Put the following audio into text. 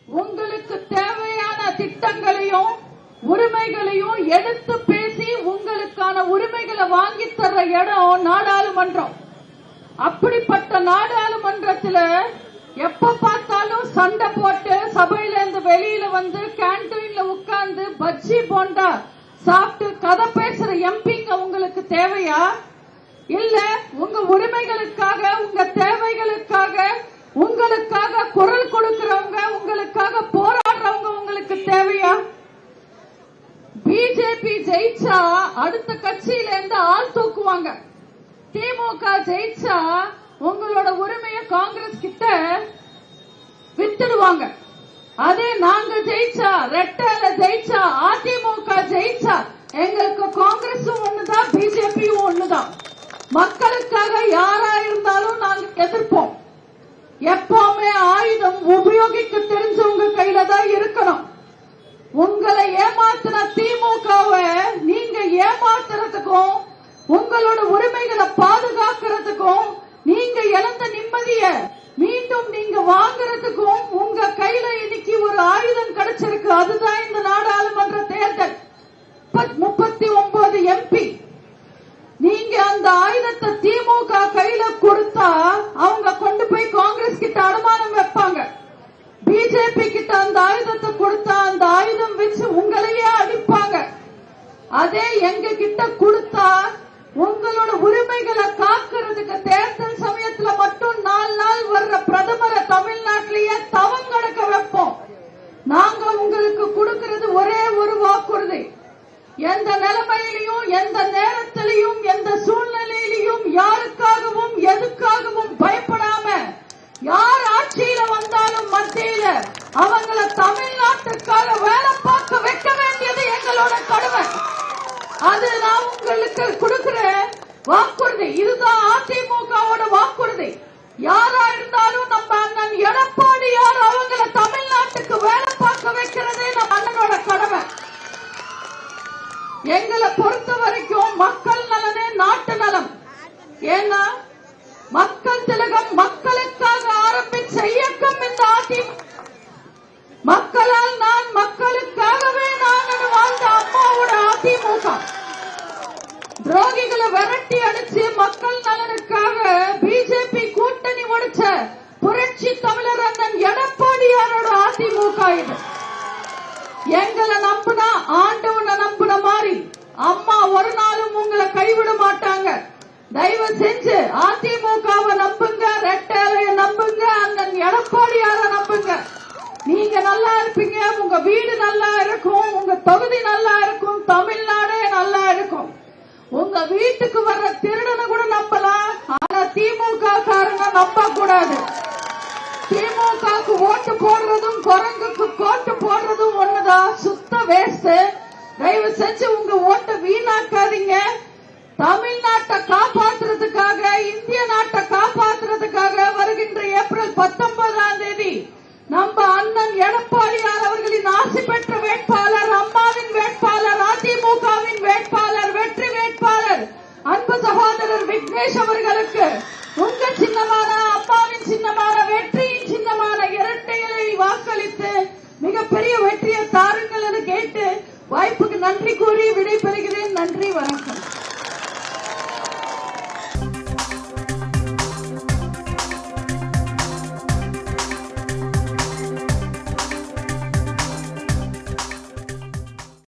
உங்களுக்கு தேவையான திட்டங்களையும் உரிமைகளையும் எடுத்து பேசி உங்களுக்கான உரிமைகளை வாங்கி தர்ற இடம் நாடாளுமன்றம் அப்படிப்பட்ட நாடாளுமன்றத்துல எப்ப பார்த்தாலும் சண்டை போட்டு சபையில இருந்து வெளியில வந்து கேன்டீன்ல உட்கார்ந்து பஜ்ஜி போண்டா சாப்பிட்டு கதை பேசுற எம்பிங்க உங்களுக்கு தேவையா இல்ல உங்க உரிமைகளுக்காக உங்க தேவைகளுக்காக உங்களுக்காக குரல் கொடுக்கறவங்க உங்களுக்காக போராடுறவங்க உங்களுக்கு தேவையா பிஜேபி ஜெயிச்சா அடுத்த கட்சியில இருந்து ஆள் தூக்குவாங்க திமுக ஜெயிச்சா உங்களோட உரிமையை காங்கிரஸ் கிட்ட வித்துடுவாங்க அதே நாங்க ஜெயிச்சா ரெட்டல ஜெயிச்சா அதிமுக ஜெயிச்சா எங்களுக்கு காங்கிரஸும் ஒண்ணுதான் பிஜேபியும் ஒண்ணுதான் மக்களுக்காக யாரா இருந்தாலும் நாங்க எதிர்ப்போம் எப்பவுமே ஆயுதம் உபயோகிக்க தெரிஞ்சவங்க கையில தான் இருக்கணும் உங்களை ஏமாத்தின திமுகவை நீங்க ஏமாத்துறதுக்கும் உங்களோட உரிமைகளை பாதுகாக்கிறதுக்கும் நீங்க இழந்த நிம்மதிய மீண்டும் நீங்க வாங்குறதுக்கும் உங்க கையில இன்னைக்கு ஒரு ஆயுதம் கிடைச்சிருக்கு அதுதான் இந்த நாடாளுமன்ற தேர்தல் முப்பத்தி ஒன்பது எம்பி நீங்க அந்த ஆயுதத்தை திமுக கையில கொடுத்தா அவங்க கொண்டு போய் காங்கிரஸ் கிட்ட அனுமானம் வைப்பாங்க பிஜேபி கிட்ட அந்த ஆயுதத்தை கொடுத்தா அந்த ஆயுதம் வச்சு உங்களையே அடிப்பாங்க அதே எங்க கிட்ட கொடுத்தா உங்களோட உரிமைகளை காக்கிறதுக்கு தேர்தல் சமயத்துல மட்டும் நாலு நாள் வர்ற பிரதமரை தமிழ்நாட்டிலேயே தவம் கடக்க வைப்போம் நாங்க உங்களுக்கு கொடுக்கிறது ஒரே ஒரு வாக்குறுதி எந்த நிலைமையிலையும் எந்த நேரத்திலையும் எந்த சூழ்நிலையிலையும் யாருக்காகவும் எதுக்காகவும் பயப்படாம யார் ஆட்சியில வந்தாலும் மத்தியில அவங்கள தமிழ்நாட்டுக்காக வேலை பார்க்க வைக்க வேண்டியது எங்களோட கடமை அது நான் உங்களுக்கு கொடுக்கிற வாக்குறுதி இதுதான் அதிமுகவோட வாக்குறுதி யாரா இருந்தாலும் நம்ம அண்ணன் எடப்பாடியார் அவங்கள தமிழ்நாட்டுக்கு வேலை பார்க்க வைக்கிறதே நம்ம அண்ணனோட கடமை எங்களை பொறுத்த வரைக்கும் மக்கள் நலனே நாட்டு நலம் ஏன்னா மக்கள் திலகம் மக்களுக்காக ஆரம்பிச்ச இயக்கம் இந்த அதிமுக மக்களால் நான் மக்களுக்காகவே நான் வாழ்ந்த அம்மாவோட அதிமுக துரோகிகளை விரட்டி அடிச்சு மக்கள் நலனுக்காக பிஜேபி கூட்டணி ஒடிச்ச புரட்சி தமிழர் அண்ணன் எடப்பாடியாரோட அதிமுக இது எங்களை நம்பினா ஆண்டவனை நம்பின மாதிரி அம்மா ஒரு நாளும் உங்களை கைவிட மாட்டாங்க தயவு செஞ்சு அதிமுகவை நம்புங்க ரெட்டையிலைய நம்புங்க அந்த எடப்பாடியார நம்புங்க நீங்க நல்லா இருப்பீங்க உங்க வீடு நல்லா இருக்கும் உங்க தொகுதி நல்லா இருக்கும் தமிழ்நாடே நல்லா இருக்கும் உங்க வீட்டுக்கு வர்ற திருடனை கூட நம்பலாம் ஆனா திமுக காரங்க நம்ப கூடாது திமுகவுக்கு ஓட்டு போடுறதும் குரங்குக்கு கோட்டு போடுறதும் ஒண்ணுதான் சுத்த வேஸ்ட் தயவு செஞ்சு உங்க ஓட்டை வீணாக்காதீங்க தமிழ்நாட்டை காப்பாற்றுறதுக்காக இந்திய நாட்டை காப்பாற்றுறதுக்காக வருகின்ற ஏப்ரல் பத்தொன்பதாம் தேதி நம்ம அண்ணன் எடப்பாடியார் அவர்களின் ஆசி பெற்ற வேட்பாளர் அம்மாவின் வேட்பாளர் அதிமுகவின் வேட்பாளர் வெற்றி வேட்பாளர் அன்பு சகோதரர் விக்னேஷ் அவர்களுக்கு உங்க சின்னமான அம்மாவின் சின்னமான வெற்றியின் சின்னமான இரட்டைகளை வாக்களித்து மிகப்பெரிய வெற்றியை தாருங்கள் என கேட்டு வாய்ப்புக்கு நன்றி கூறி விடைபெறுகிறேன் நன்றி வணக்கம்